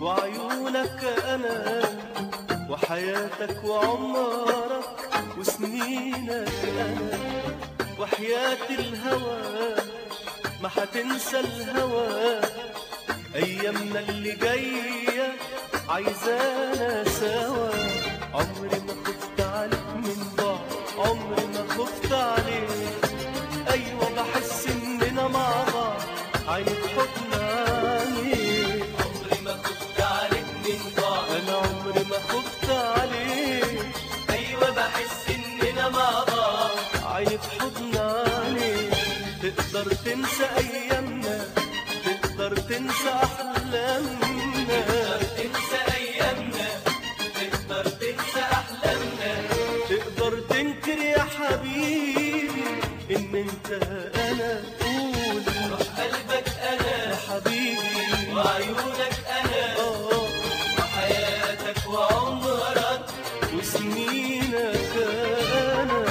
وعيونك أنا وحياتك وعمرك وسنينك أنا وحياة الهوى ما هتنسى الهوى أيامنا اللي جاية عايزانا سوا عمري ما خفت عليك من بعد عمري ما خفت عليك أيوة بحس إننا مع بعض عيني في حضن عينيك عمري ما خفت عليك من بعض أنا عمري ما خفت عليك ايوه بحس اننا مع بعض عيني في حضن عينيك تقدر تنسى أيامنا تقدر تنسى أحلامنا تنسى ايامنا تقدر تنسى احلامنا تقدر تنكر يا حبيبي ان انت انا قول قلبك انا يا حبيبي وعيونك انا اه وحياتك وعمرك وسنينك انا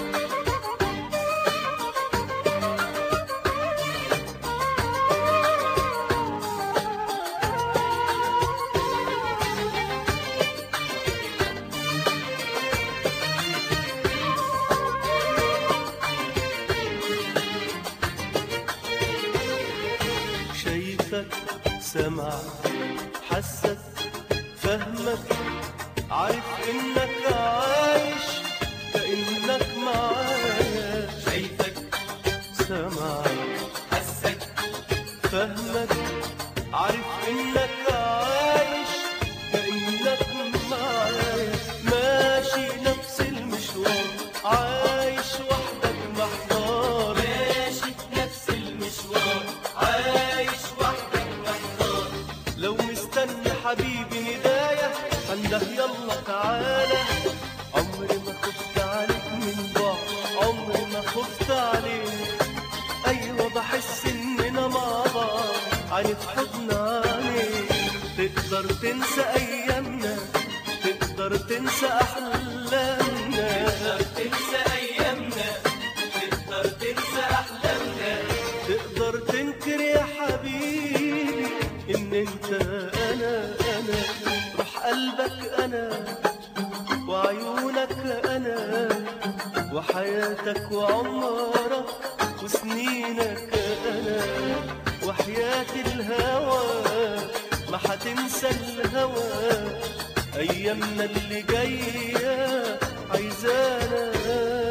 شايفك سمعك حسك فهمك عارف انك عايش كانك معايا شايفك سمعك حسك فهمك عارف انك عايش كانك معايا ماشي نفس المشوار عايش وحدك محتار ماشي في نفس المشوار عايش وحدك محتار لو مستني حبيبي نداية عنده يلا تعالى عمري ما خفت عليك من بعض عمري ما خفت عليك أيوة بحس إننا مع بعض عيني في حضن عينيك تقدر تنسى أيامنا تقدر تنسى أحلامنا تنسى ايامنا تقدر تنسى احلامنا تقدر تنكر يا حبيبي ان انت انا انا روح قلبك انا وعيونك انا وحياتك وعمرك وسنينك انا وحياة الهوى ما هتنسى الهوى ايامنا اللي جايه عايزانا